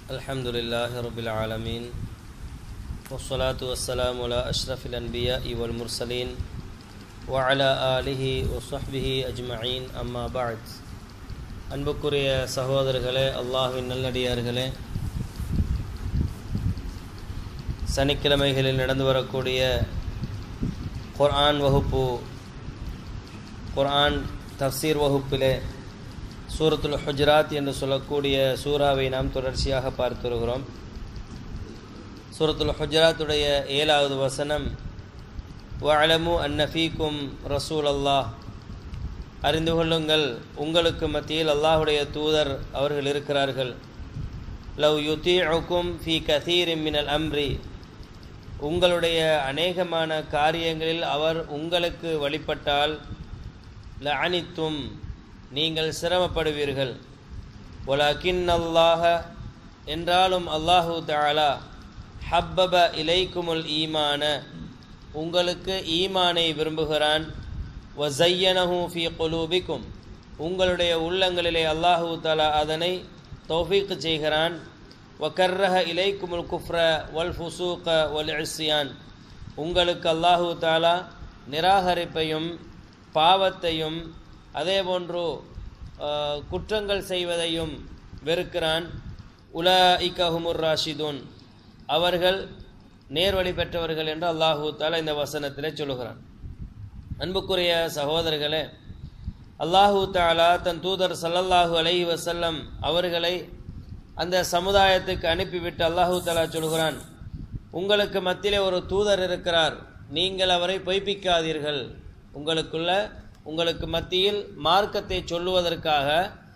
الحمد لله رب العالمين والصلاة والسلام على أشرف الأنبياء والمرسلين وعلى آله وصحبه أجمعين أما بعد அன்புக்குரிய சகோதரர்களே அல்லாஹ்வின் நல்லடியார்களே சனிக்கிழமைகளில் நடந்து வரக்கூடிய குர்ஆன் வகுப்பு குர்ஆன் தஃசீர் வகுப்பிலே சூரத்துல் ஹுஜராத் என்று சொல்லக்கூடிய சூறாவை நாம் தொடர்ச்சியாக பார்த்து வருகிறோம் சூரத்துல் ஹுஜராத்துடைய ஏழாவது வசனம் வஅலமு அன்னஃபீக்கும் ரசூல் அல்லாஹ் அறிந்து கொள்ளுங்கள் உங்களுக்கு மத்தியில் அல்லாஹுடைய தூதர் அவர்கள் இருக்கிறார்கள் லவ் யுத்தீஉக்கும் ஃபி கதீரின் மினல் அம்ரி உங்களுடைய அநேகமான காரியங்களில் அவர் உங்களுக்கு வழிபட்டால் லஅனித்தும் நீங்கள் சிரமப்படுவீர்கள் ஒலகின் அல்லாஹ என்றாலும் அல்லாஹு தாலா ஹப்பப இலைக்குமுல் ஈமான உங்களுக்கு ஈமானை விரும்புகிறான் வசையனஹு ஃபி குலூபிக்கும் உங்களுடைய உள்ளங்களிலே அல்லாஹு தாலா அதனை தௌஃபீக் செய்கிறான் வக்கர்ரஹ இலைக்குமுல் குஃப்ர வல் ஃபுசூக வல் இஸ்யான் உங்களுக்கு அல்லாஹு தாலா நிராகரிப்பையும் பாவத்தையும் அதே போன்று குற்றங்கள் செய்வதையும் வெறுக்கிறான் உல இக்கஹுமுர் ராஷிதூன் அவர்கள் நேர்வழி பெற்றவர்கள் என்று அல்லாஹூ தாலா இந்த வசனத்திலே சொல்லுகிறான் அன்புக்குரிய சகோதரர்களே அல்லாஹூ தாலா தன் தூதர் சல்லல்லாஹு அலைஹி வசல்லம் அவர்களை அந்த சமுதாயத்துக்கு அனுப்பிவிட்டு அல்லாஹூ தாலா சொல்கிறான் உங்களுக்கு மத்தியிலே ஒரு தூதர் இருக்கிறார் நீங்கள் அவரை பொய்ப்பிக்காதீர்கள் உங்களுக்குள்ள உங்களுக்கு மத்தியில் மார்க்கத்தை சொல்லுவதற்காக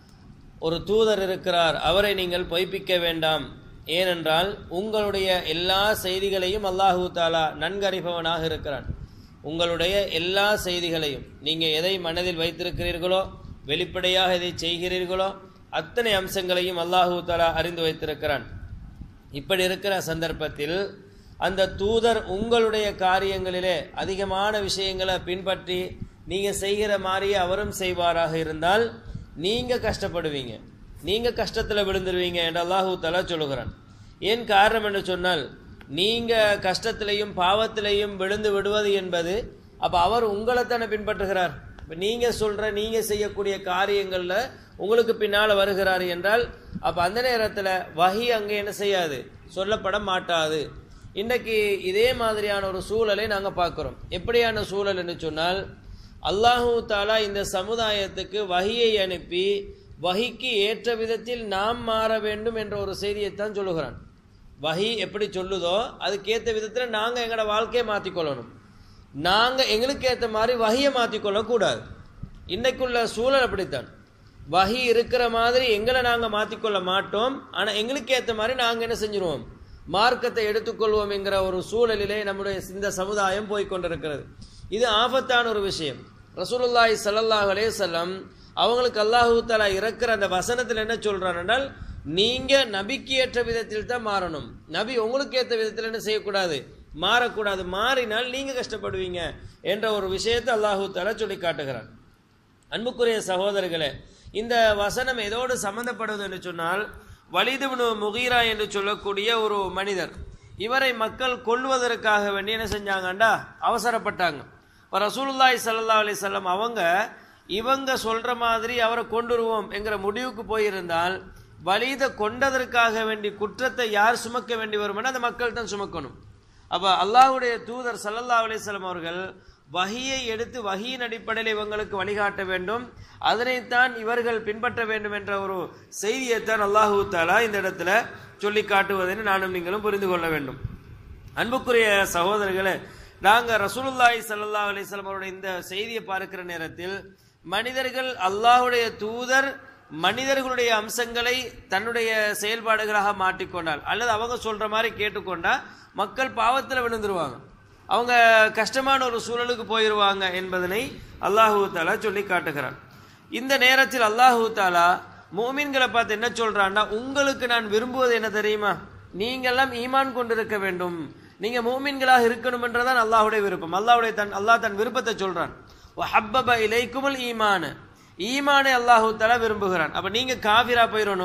ஒரு தூதர் இருக்கிறார் அவரை நீங்கள் பொய்ப்பிக்க வேண்டாம் ஏனென்றால் உங்களுடைய எல்லா செய்திகளையும் அல்லாஹூ தாலா நன்கறிபவனாக இருக்கிறான் உங்களுடைய எல்லா செய்திகளையும் நீங்கள் எதை மனதில் வைத்திருக்கிறீர்களோ வெளிப்படையாக எதை செய்கிறீர்களோ அத்தனை அம்சங்களையும் அல்லாஹூ தாலா அறிந்து வைத்திருக்கிறான் இப்படி இருக்கிற சந்தர்ப்பத்தில் அந்த தூதர் உங்களுடைய காரியங்களிலே அதிகமான விஷயங்களை பின்பற்றி நீங்கள் செய்கிற மாதிரியே அவரும் செய்வாராக இருந்தால் நீங்கள் கஷ்டப்படுவீங்க நீங்கள் கஷ்டத்தில் விழுந்துருவீங்க என்று அல்லாஹூ தலா சொல்லுகிறான் ஏன் காரணம் என்று சொன்னால் நீங்கள் கஷ்டத்திலையும் பாவத்திலையும் விழுந்து விடுவது என்பது அப்போ அவர் உங்களை தானே பின்பற்றுகிறார் இப்போ நீங்கள் சொல்கிற நீங்கள் செய்யக்கூடிய காரியங்களில் உங்களுக்கு பின்னால் வருகிறார் என்றால் அப்போ அந்த நேரத்தில் வகி அங்கே என்ன செய்யாது சொல்லப்பட மாட்டாது இன்றைக்கு இதே மாதிரியான ஒரு சூழலை நாங்கள் பார்க்குறோம் எப்படியான சூழல் என்று சொன்னால் அல்லாஹூ தாலா இந்த சமுதாயத்துக்கு வகியை அனுப்பி வகிக்கு ஏற்ற விதத்தில் நாம் மாற வேண்டும் என்ற ஒரு செய்தியைத்தான் சொல்லுகிறான் வகி எப்படி சொல்லுதோ அதுக்கேற்ற விதத்தில் நாங்கள் எங்களோட வாழ்க்கையை மாற்றிக்கொள்ளணும் நாங்கள் எங்களுக்கு ஏற்ற மாதிரி வகியை மாற்றிக்கொள்ளக்கூடாது இன்னைக்குள்ள சூழல் அப்படித்தான் வகி இருக்கிற மாதிரி எங்களை நாங்கள் மாற்றிக்கொள்ள மாட்டோம் ஆனால் எங்களுக்கு ஏற்ற மாதிரி நாங்கள் என்ன செஞ்சிருவோம் மார்க்கத்தை எடுத்துக்கொள்வோம் என்கிற ஒரு சூழலிலே நம்முடைய இந்த சமுதாயம் போய்கொண்டிருக்கிறது இது ஆபத்தான ஒரு விஷயம் ரசூலுல்லாய் சல்லாஹ் அலேசல்லம் அவங்களுக்கு அல்லாஹூ தாலா இறக்குற அந்த வசனத்தில் என்ன சொல்றான் என்றால் நீங்க நபிக்கு ஏற்ற விதத்தில் தான் மாறணும் நபி உங்களுக்கு ஏற்ற விதத்தில் என்ன செய்யக்கூடாது மாறக்கூடாது மாறினால் நீங்க கஷ்டப்படுவீங்க என்ற ஒரு விஷயத்தை அல்லாஹூ தாலா சொல்லி காட்டுகிறான் அன்புக்குரிய சகோதரர்களே இந்த வசனம் எதோடு சம்பந்தப்படுவது என்று சொன்னால் வலிதுபனு முகீரா என்று சொல்லக்கூடிய ஒரு மனிதர் இவரை மக்கள் கொள்வதற்காக வேண்டி என்ன செஞ்சாங்கண்டா அவசரப்பட்டாங்க ரசூலுல்லாய் சல்லா அலிசல்லம் அவங்க இவங்க சொல்ற மாதிரி அவரை கொண்டுருவோம் என்கிற முடிவுக்கு போயிருந்தால் வலித கொண்டதற்காக வேண்டி குற்றத்தை யார் சுமக்க வேண்டி வரும் அந்த மக்கள் தான் சுமக்கணும் அப்ப அல்லாஹுடைய தூதர் சல்லல்லா அலிஸ்லாம் அவர்கள் வகியை எடுத்து வகியின் அடிப்படையில் இவங்களுக்கு வழிகாட்ட வேண்டும் அதனைத்தான் இவர்கள் பின்பற்ற வேண்டும் என்ற ஒரு செய்தியைத்தான் அல்லாஹூ தாலா இந்த இடத்துல சொல்லி காட்டுவதென்று நானும் நீங்களும் புரிந்து கொள்ள வேண்டும் அன்புக்குரிய சகோதரர்களே நாங்கள் ரசூலுல்லாய் சல்லா அலிஸ்லாம் அவருடைய இந்த செய்தியை பார்க்கிற நேரத்தில் மனிதர்கள் அல்லாஹுடைய தூதர் மனிதர்களுடைய அம்சங்களை தன்னுடைய செயல்பாடுகளாக மாற்றிக்கொண்டால் அல்லது அவங்க சொல்ற மாதிரி கேட்டுக்கொண்டா மக்கள் பாவத்தில் விழுந்துருவாங்க அவங்க கஷ்டமான ஒரு சூழலுக்கு போயிடுவாங்க என்பதனை அல்லாஹூ தாலா சொல்லி காட்டுகிறான் இந்த நேரத்தில் அல்லாஹூ தாலா மோமின்களை பார்த்து என்ன சொல்றான்னா உங்களுக்கு நான் விரும்புவது என்ன தெரியுமா நீங்கெல்லாம் ஈமான் கொண்டிருக்க வேண்டும் நீங்க மூமின்களாக இருக்கணும் என்றதான் அல்லாஹுடைய விருப்பம் அல்லாஹுடைய தன் அல்லாஹ் தன் விருப்பத்தை சொல்றான் ஹப்பப இலைக்குமல் ஈமான ஈமானை அல்லாஹு தலா விரும்புகிறான் அப்ப நீங்க காவிரா போயிடணும்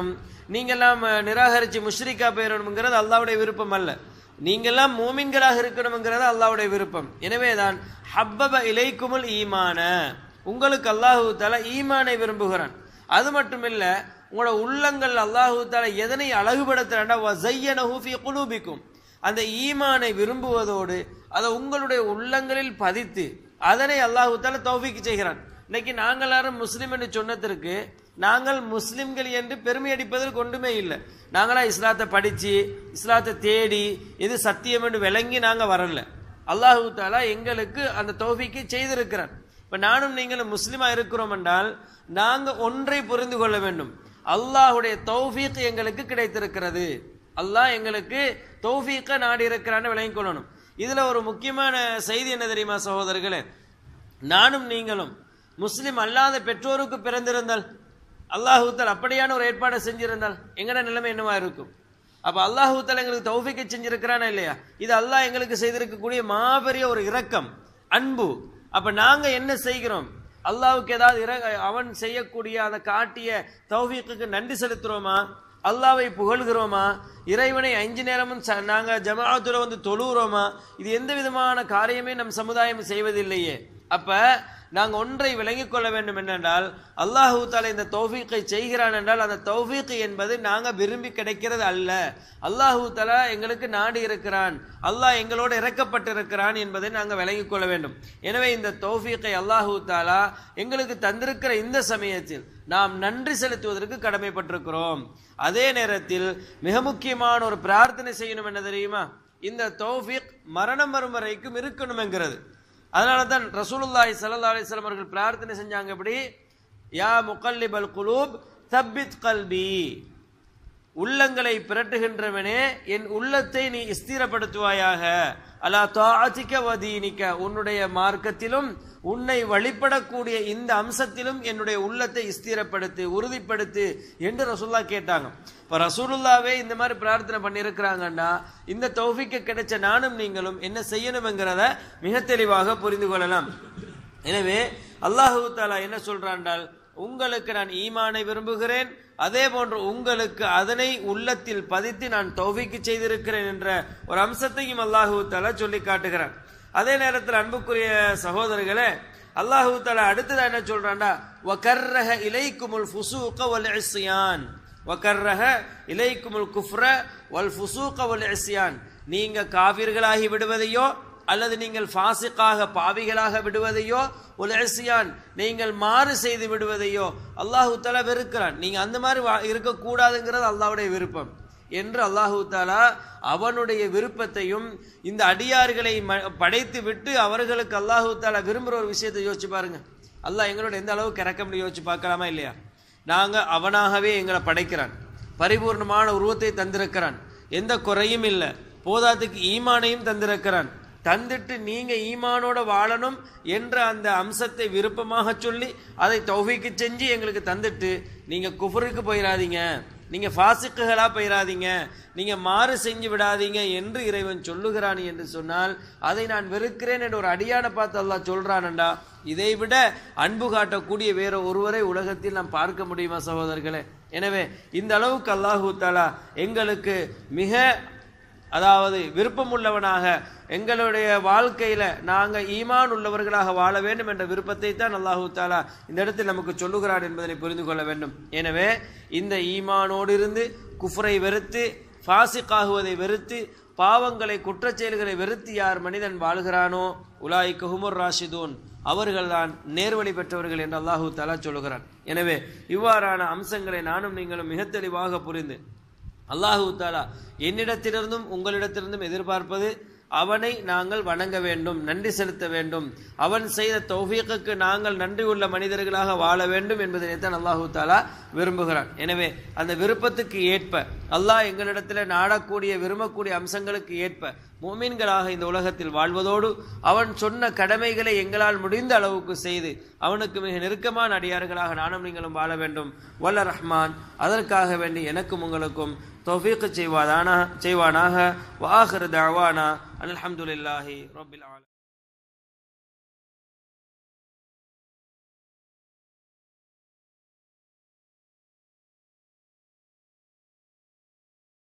நீங்கெல்லாம் அஹ், நிராகரிச்சு முஷ்ரிக்கா போயிடணுங்கிறது அல்லாவுடைய விருப்பம் அல்ல நீங்கெல்லாம் மூமின்களாக இருக்கணுங்கிறது அல்லாவுடைய விருப்பம் எனவேதான் ஹப்பப இலைக்குமுல் ஈமான உங்களுக்கு அல்லாஹு தாலா ஈமானை விரும்புகிறான் அது மட்டும் இல்ல உங்களோட உள்ளங்கள் அல்லாஹு தாலா எதனை அழகுபடுத்துறாண்டா வஸையனஹு ஃபீ குலூபிக்கும் அந்த ஈமானை விரும்புவதோடு அதை உங்களுடைய உள்ளங்களில் பதித்து அதனை அல்லாஹு தாலா தௌஃபீக் செய்கிறான் இன்னைக்கு நாங்கள் எல்லாரும் முஸ்லிம் என்று சொன்னதற்கு நாங்கள் முஸ்லிம்கள் என்று பெருமை அடிப்பதற்கு ஒன்றுமே இல்லை நாங்களா இஸ்லாத்தை படிச்சு இஸ்லாத்தை தேடி இது சத்தியம் என்று விளங்கி நாங்க வரல அல்லாஹு தாலா எங்களுக்கு அந்த தௌஃபீக்கை செய்திருக்கிறான் இப்ப நானும் நீங்களும் முஸ்லிமா இருக்கிறோம் என்றால் நாங்க ஒன்றை புரிந்து கொள்ள வேண்டும் அல்லாஹுடைய தௌஃபீக் எங்களுக்கு கிடைத்திருக்கிறது அல்லாஹ் எங்களுக்கு தௌஃபீக்க நாடி இருக்கிறான்னு விளங்கிக் கொள்ளணும் இதுல ஒரு முக்கியமான செய்தி என்ன தெரியுமா சகோதரர்களே நானும் நீங்களும் முஸ்லிம் அல்லாத பெற்றோருக்கு பிறந்திருந்தால் அல்லாஹூத்தல் அப்படியான ஒரு ஏற்பாடை செஞ்சிருந்தால் எங்கட நிலைமை என்னவா இருக்கும் அப்ப அல்லாஹூத்தல் எங்களுக்கு தௌஃபிக்கை செஞ்சிருக்கிறானா இல்லையா இது அல்லாஹ் எங்களுக்கு செய்திருக்கக்கூடிய மாபெரிய ஒரு இரக்கம் அன்பு அப்ப நாங்க என்ன செய்கிறோம் அல்லாஹ்வுக்கு ஏதாவது இற- அவன் செய்யக்கூடிய அந்த காட்டிய தௌஃபீக்குக்கு நன்றி செலுத்துறோமா அல்லாவை புகழ்கிறோமா இறைவனை அஞ்சு நேரமும் ச- நாங்க ஜமாஅத்துல வந்து தொழுகிறோமா இது எந்த விதமான காரியமே நம் சமுதாயம் செய்வதில்லையே அப்ப நாங்க ஒன்றை விளங்கிக் கொள்ள வேண்டும் என்னென்றால் அல்லாஹு தாலா இந்த தௌஃபீக்கை செய்கிறான் என்றால் அந்த தௌஃபீக் என்பது நாங்க விரும்பி கிடைக்கிறது அல்ல அல்லாஹு தாலா எங்களுக்கு நாடி இருக்கிறான் அல்லாஹ் எங்களோடு இறக்கப்பட்டிருக்கிறான் என்பதை நாங்க விளங்கிக் கொள்ள வேண்டும் எனவே இந்த தௌஃபீக்கை அல்லாஹு தாலா எங்களுக்கு தந்திருக்கிற இந்த சமயத்தில் நாம் நன்றி செலுத்துவதற்கு கடமைப்பட்டிருக்கிறோம் அதே நேரத்தில் மிக முக்கியமான ஒரு பிரார்த்தனை செய்யணும் என்ன தெரியுமா இந்த தௌஃபீக் மரணம் வரும் வரைக்கும் இருக்கணும் என்கிறது அதனால தான் ரசூலுல்லாஹி ஸல்லல்லாஹு அலைஹி வஸல்லம் அவர்கள் பிரார்த்தனை செஞ்சாங்க எப்படி யா முகல்லிபல் குலூப் தப்பித் கல்பி உள்ளங்களை பிரட்டுகின்றவனே என் உள்ளத்தை நீ ஸ்திரப்படுத்துவாயாக அலா தாஅதிக வதீனிக்க உன்னுடைய மார்க்கத்திலும் உன்னை வழிபடக்கூடிய இந்த அம்சத்திலும் என்னுடைய உள்ளத்தை ஸ்திரப்படுத்து உறுதிப்படுத்து என்று ரசூல்லா கேட்டாங்க இப்ப ரசூலுல்லாவே இந்த மாதிரி பிரார்த்தனை பண்ணியிருக்கிறாங்கன்னா இந்த தௌஃபிக்கு கிடைச்ச நானும் நீங்களும் என்ன செய்யணுங்கிறத மிக தெளிவாக புரிந்து கொள்ளலாம் எனவே அல்லாஹு தாலா என்ன சொல்றான்டால் உங்களுக்கு நான் ஈமானை விரும்புகிறேன் அதே போன்று உங்களுக்கு அதனை உள்ளத்தில் பதித்து நான் தௌஃபீக்கு செய்திருக்கிறேன் என்ற ஒரு அம்சத்தையும் அல்லாஹு தாலா சொல்லி காட்டுகிறான் அதே நேரத்தில் அன்புக்குரிய சகோதரர்களே அல்லாஹு தாலா அடுத்ததா என்ன சொல்றான்டா வகர்ரஹ இலைக்குமுல் ஃபுசூக வல் இஸ்யான் வகர்ரஹ இலைக்குமுல் குஃப்ர வல் ஃபுசூக வல் இஸ்யான் நீங்க காபிர்களாகி விடுவதையோ அல்லது நீங்கள் ஃபாசிக்காக பாவிகளாக விடுவதையோ உலசியான் நீங்கள் மாறு செய்து விடுவதையோ அல்லாஹு தாலா வெறுக்கிறான் நீங்க அந்த மாதிரி வா- இருக்கக்கூடாதுங்கிறது அல்லாஹ்வுடைய விருப்பம் என்று அல்லாஹு தாலா அவனுடைய விருப்பத்தையும் இந்த அடியார்களை ம- படைத்து விட்டு அவர்களுக்கு அல்லாஹு தாலா விரும்புகிற ஒரு விஷயத்தை யோசிச்சு பாருங்க அல்லாஹ் எங்களோட எந்த அளவுக்கு இறக்க முடியும் யோசிச்சு பார்க்கலாமா இல்லையா நாங்க அவனாகவே எங்களை படைக்கிறான் பரிபூர்ணமான உருவத்தை தந்திருக்கிறான் எந்த குறையும் இல்லை போதாத்துக்கு ஈமானையும் தந்திருக்கிறான் தந்துட்டு நீங்க ஈமானோட வாழணும் என்ற அந்த அம்சத்தை விருப்பமாக சொல்லி அதை தௌஃபீக்கு செஞ்சு எங்களுக்கு தந்துட்டு நீங்க குஃபருக்கு போயிடாதீங்க நீங்க ஃபாசிக்குகளா போயிடாதீங்க நீங்க மாறு செஞ்சு விடாதீங்க என்று இறைவன் சொல்லுகிறான் என்று சொன்னால் அதை நான் வெறுக்கிறேன் என்று ஒரு அடியான பார்த்து அல்லாஹ் சொல்றானண்டா இதை விட அன்பு காட்டக்கூடிய வேற ஒருவரை உலகத்தில் நாம் பார்க்க முடியுமா சகோதரர்களே எனவே இந்த அளவுக்கு அல்லாஹு தாலா எங்களுக்கு மிக அதாவது விருப்பம் உள்ளவனாக எங்களுடைய வாழ்க்கையில நாங்க ஈமான் உள்ளவர்களாக வாழ வேண்டும் என்ற விருப்பத்தை தான் அல்லாஹு தாலா இந்த இடத்தில் நமக்கு சொல்லுகிறான் என்பதனை புரிந்து கொள்ள வேண்டும் எனவே இந்த ஈமானோடு இருந்து குஃப்ரை வெறுத்து ஃபாசிக்காகுவதை வெறுத்து பாவங்களை குற்றச் செயல்களை வெறுத்து யார் மனிதன் வாழ்கிறானோ உலாய் குஹுமுர் ராஷிதூன் அவர்கள்தான் நேர்வழி பெற்றவர்கள் என்று அல்லாஹு தாலா சொல்லுகிறான் எனவே இவ்வாறான அம்சங்களை நானும் நீங்களும் மிக தெளிவாக புரிந்து அல்லாஹு தாலா என்னிடத்திலிருந்தும் உங்களிடத்திலிருந்தும் எதிர்பார்ப்பது அவனை நாங்கள் வணங்க வேண்டும் நன்றி செலுத்த வேண்டும் அவன் செய்த தௌஃபீக்குக்கு நாங்கள் நன்றி உள்ள மனிதர்களாக வாழ வேண்டும் என்பதனை தான் அல்லாஹு தாலா விரும்புகிறான் எனவே அந்த விருப்பத்துக்கு ஏற்ப அல்லாஹ் எங்களிடத்தில் நாடக்கூடிய விரும்பக்கூடிய அம்சங்களுக்கு ஏற்ப முமீன்களாக இந்த உலகத்தில் வாழ்வதோடு அவன் சொன்ன கடமைகளை எங்களால் முடிந்த அளவுக்கு செய்து அவனுக்கு மிக நெருக்கமான அடியார்களாக நானும் நீங்களும் வாழ வேண்டும் வல்ல ரஹ்மான் அதற்காக வேண்டி எனக்கும் உங்களுக்கும் தௌஃபீக் செய்வாதானா செய்வானாக வாஹிர் தஅவானா அல்ஹம்துலில்லாஹி ரப்பில் ஆலமீன்